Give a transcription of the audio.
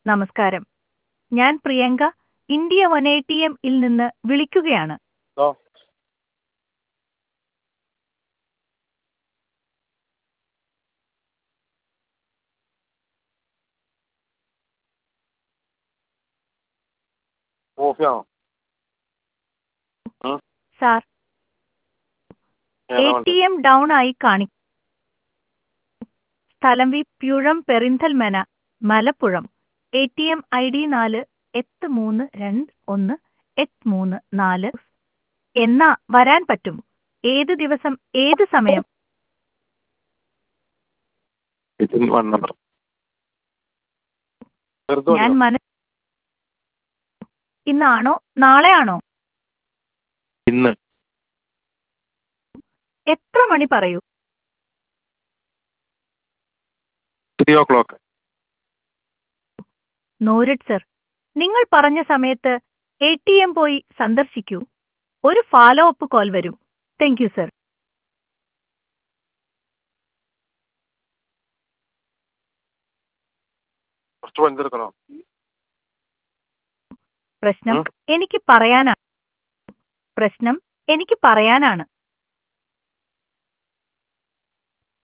നമസ്കാരം ഞാൻ Priyanka India one A T M ഇൽ നിന്ന് വിളിക്കുകയാണ് ഓ കോഫിയാണോ സാർ എ ഏതാ ടി വേണ്ടത് എം ഡൗൺ ആയി കാണി സ്ഥലം വി പ്യുഴം Perinthalmanna Malappuram A T M I D നാല് എട്ട് മൂന്ന് രണ്ട് ഒന്ന് എട്ട് മൂന്ന് നാല് എന്നാ വരാൻ പറ്റും ഏത് ദിവസം ഏത് സമയം വിത്തിൻ വൺ നമ്പർ ചെറുത് ഞാൻ മതിയോ മന ഇന്നാണോ നാളെയാണോ ഇന്ന് എത്ര മണി പറയൂ ത്രീ ഓ ക്ലോക്ക് നോരിഡ് സർ നിങ്ങൾ പറഞ്ഞ സമയത്ത് എ ടി എം പോയി സന്ദർശിക്കൂ ഒരു ഫോളോ അപ്പ് കോൾ വരും താങ്ക് യു സർ കുറച്ച് പഞ്ചെടുക്കണോ പ്രശ്നം ഉം. എനിക്ക് പറയാനാണ് പ്രശ്നം എനിക്ക് പറയാനാണ്